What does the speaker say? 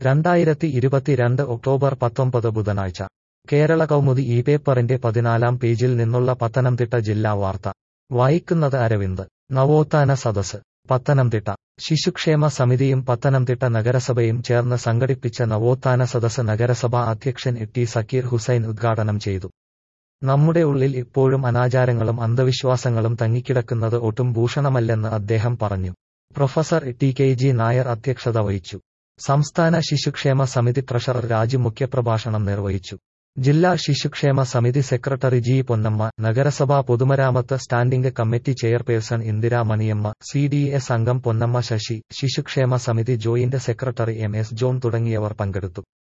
രണ്ടായിരത്തി ഇരുപത്തിരണ്ട് ഒക്ടോബർ പത്തൊമ്പത് ബുധനാഴ്ച കേരള കൗമുദി ഈ പേപ്പറിന്റെ പതിനാലാം പേജിൽ നിന്നുള്ള പത്തനംതിട്ട ജില്ലാ വാർത്ത വായിക്കുന്നത് അരവിന്ദ് നവോത്ഥാന സദസ് പത്തനംതിട്ട ശിശുക്ഷേമ സമിതിയും പത്തനംതിട്ട നഗരസഭയും ചേർന്ന് സംഘടിപ്പിച്ച നവോത്ഥാന സദസ് നഗരസഭാ അധ്യക്ഷൻ ടി സക്കീർ ഹുസൈൻ ഉദ്ഘാടനം ചെയ്തു നമ്മുടെ ഉള്ളിൽ ഇപ്പോഴും അനാചാരങ്ങളും അന്ധവിശ്വാസങ്ങളും തങ്ങിക്കിടക്കുന്നത് ഒട്ടും ഭൂഷണമല്ലെന്ന് അദ്ദേഹം പറഞ്ഞു professor T K G Nair അധ്യക്ഷത വഹിച്ചു സംസ്ഥാന ശിശുക്ഷേമ സമിതി ട്രഷറർ രാജു മുഖ്യപ്രഭാഷണം നിർവഹിച്ചു ജില്ലാ ശിശുക്ഷേമ സമിതി സെക്രട്ടറി ജി പൊന്നമ്മ നഗരസഭാ പൊതുമരാമത്ത് standing committee chairperson Indira Maniyamma C D S അംഗം പൊന്നമ്മ ശശി ശിശുക്ഷേമ സമിതി joint secretary M S John തുടങ്ങിയവർ പങ്കെടുത്തു